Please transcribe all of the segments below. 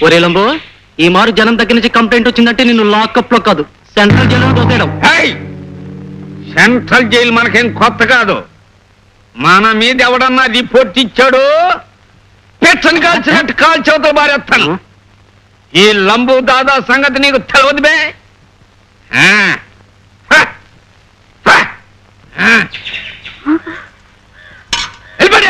ఒరే లంబో ఈ మారు జనం దగ్గర నుంచి కంప్లైంట్ వచ్చిందంటే నిన్ను లాకప్ లో కాదు సెంట్రల్ జైల్లో దోసేయడం హేయ్! సెంట్రల్ జైలు మనకేం కొత్త కాదు మన మీద ఎవడన్నా రిపోర్ట్ ఇచ్చాడు పెచ్చని కాల్చినట్టు కాల్చవతలు బారేస్తాను ఈ లంబు దాదా సంగతి నీకు తెలవదు బే ఆ. హ! హ! ఆ. వెళ్ళిపోండి.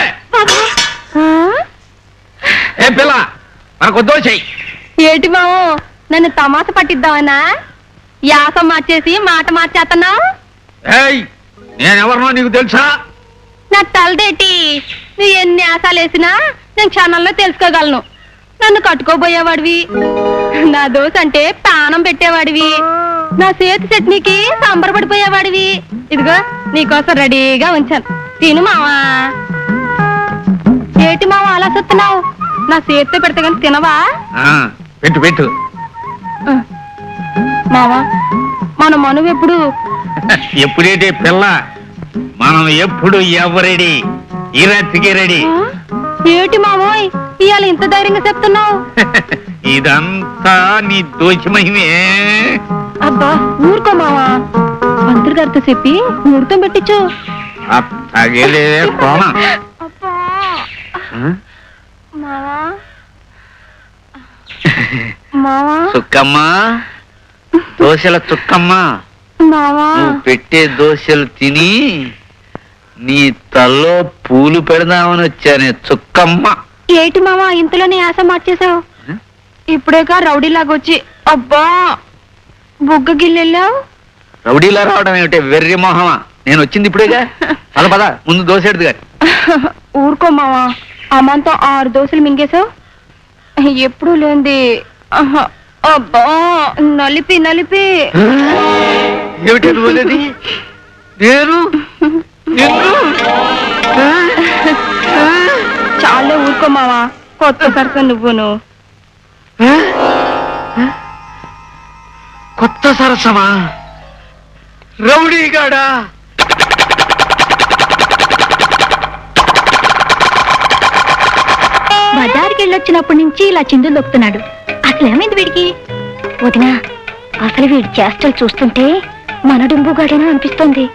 ఏ పిల్ల మనకు దోషయి ఏటి మావు నన్ను తమాస పట్టిద్దామనా యాస మార్చేసి మాట మార్చేస్తున్నావు ఏయ్ నేనెవరినో నీకు తెలుసా నా తలదేటి నువ్వు ఎన్ని ఆశాలు వేసినా నేను క్షణంలో తెలుసుకోగలను నన్ను కట్టుకోబోయేవాడివి నా దోశ అంటే ప్రాణం పెట్టేవాడివి నా చేతి చట్నీకి సంబరపడిపోయేవాడివి ఇదిగో నీకోసం రెడీగా ఉంచాను తిను మావా ఏటి మావా అలా చూస్తున్నావు నా చేతితో పెడితే కానీ తినవా ఆ, పెట్టు పెట్టు మావా మన మనువు ఎప్పుడు ఎప్పుడేటే పిల్ల మనం ఎప్పుడు ఎవరెడీ ఇరత్తికి రెడీ ఆ? ఏటి మావోయ్ ఇవాళ ఇంత ధైర్యంగా చెప్తున్నావు ఇదంతా నీ దోషి మహిమే అబ్బా ఊరుకో మావా మంత్రి గారితో చెప్పి ముహూర్తం పెట్టించు తగిలే కోణ అబ్బా మావా మావా చుక్కమ్మ దోశల చుక్కమ్మ మావా నువ్వు పెట్టే దోశలు తిని నీ తల్లో పూలు పెడదామని వచ్చానే చుక్కమ్మ ఏటి మావా ఇంతలోనే యాస మార్చేశావు హ్మ్? ఇప్పుడేగా రౌడీలాగా వచ్చి అబ్బా బుగ్గ గిల్లెళ్ళావు రౌడీలా రావడం ఏమిటే వెర్రి మొహమా నేను వచ్చింది ఇప్పుడేగా పద పద ముందు దోశ ఎడుదు గారి ఊరుకో మావా అమ్మంతో ఆరు దోశలు మింగేశావు ఎప్పుడూ లేంది ఆహా, అబ్బా నలిపి నలిపి ఏమిటి నువ్వు అనేది? నేను నిన్ను చాలే ఊరుకో మావా కొత్త సరస నువ్వును కొత్త సరసమా రౌడీగాడా బజార్కి వెళ్ళొచ్చినప్పటి నుంచి ఇలా చిందులు దొక్కుతున్నాడు అసలు ఏమైంది వీడికి వదినా అసలు వీడి చేష్టలు చూస్తుంటే మన డుంబుగాడేనా అనిపిస్తోంది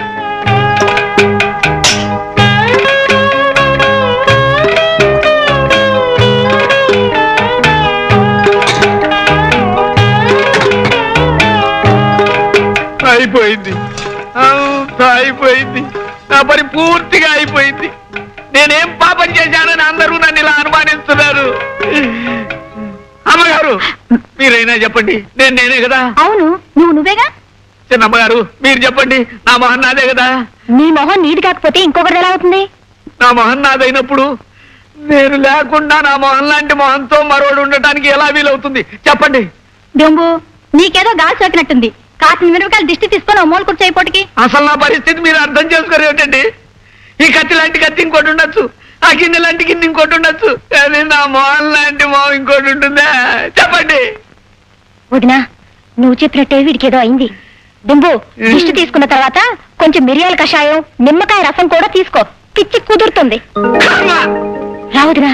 అయిపోయింది అంతా అయిపోయింది నా పని పూర్తిగా అయిపోయింది నేనేం పాపం చేశానని అందరూ నన్ను ఇలా అనుమానిస్తున్నారు అమ్మగారు మీరైనా చెప్పండి నేను నేనే కదా అవును నువ్వు నువ్వేగా చిన్నమ్మగారు మీరు చెప్పండి నా మొహన్ నాదే కదా నీ మొహం నీది కాకపోతే ఇంకొకటి ఎలా అవుతుంది నా మొహన్ నాదైనప్పుడు నేను లేకుండా నా మొహన్ లాంటి మొహంతో మరోడు ఉండటానికి ఎలా వీలవుతుంది చెప్పండి డొంబు నీకేదో గాలి సోకినట్టుంది కాసిన మిరపకాయలు దిష్టి తీసుకొని ఓ మూల కూర్చోయిపోటికి అసలు నా పరిస్థితి మీరు అర్థం చేసుకోరు ఏమిటండి ఈ కత్తి లాంటి కత్తి ఇంకోటి ఉండొచ్చు ఆ గిన్నె లాంటి గిన్నె ఇంకోటి ఉండొచ్చు కానీ నా మొహన్ లాంటి మొహం ఇంకోటి ఉంటుందా చెప్పండి వదినా నువ్వు చెప్పినట్టే వీడికేదో అయింది దుంబు దిష్టి తీసుకున్న తర్వాత కొంచెం మిరియాల కషాయం నిమ్మకాయ రసం కూడా తీసుకో పిచ్చి కుదురుతుంది కర్మ రావదినా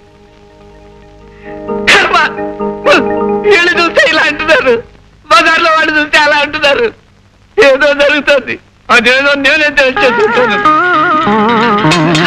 కర్మ వీళ్ళు చూస్తే ఇలా అంటున్నారు బజార్లో వాళ్ళు చూస్తే అలా అంటున్నారు ఏదో జరుగుతుంది అదేదో నేనే తెలిసి చేసుకుంటాను